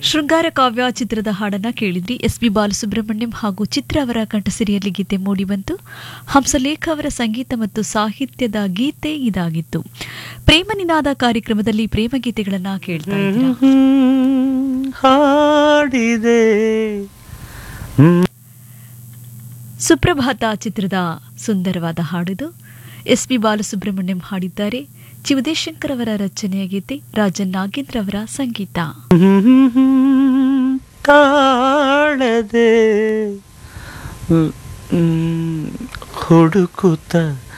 ಶೃಂಗಾರ ಕಾವ್ಯ ಚಿತ್ರದ ಹಾಡನ್ನ ಕೇಳಿದ್ರಿ ಎಸ್ ಪಿ ಬಾಲಸುಬ್ರಹ್ಮಣ್ಯಂ ಹಾಗೂ ಚಿತ್ರ ಅವರ ಕಂಠಸಿರಿಯಲ್ಲಿ ಗೀತೆ ಮೂಡಿಬಂತು ಹಂಸಲೇಖ ಅವರ ಸಂಗೀತ ಮತ್ತು ಸಾಹಿತ್ಯದ ಗೀತೆ ಇದಾಗಿತ್ತು ಪ್ರೇಮ ನಿನಾದ ಕಾರ್ಯಕ್ರಮದಲ್ಲಿ ಪ್ರೇಮ ಗೀತೆಗಳನ್ನ ಕೇಳ್ತಾ ಇದ್ದೀರಾ ಹಾಡಿದೆ ಸುಪ್ರಭಾತ ಚಿತ್ರದ ಸುಂದರವಾದ ಹಾಡಿದು ಎಸ್ ಪಿ ಬಾಲಸುಬ್ರಹ್ಮಣ್ಯಂ ಹಾಡಿದ್ದಾರೆ ಚಿವದೇಶಂಕರ್ ಅವರ ರಚನೆಯ ಗೀತೆ ರಾಜನ್ ನಾಗೇಂದ್ರ ಅವರ ಸಂಗೀತ ತಾಳದೆ ಹ್ಮ್, ಹುಡುಕುತ್ತ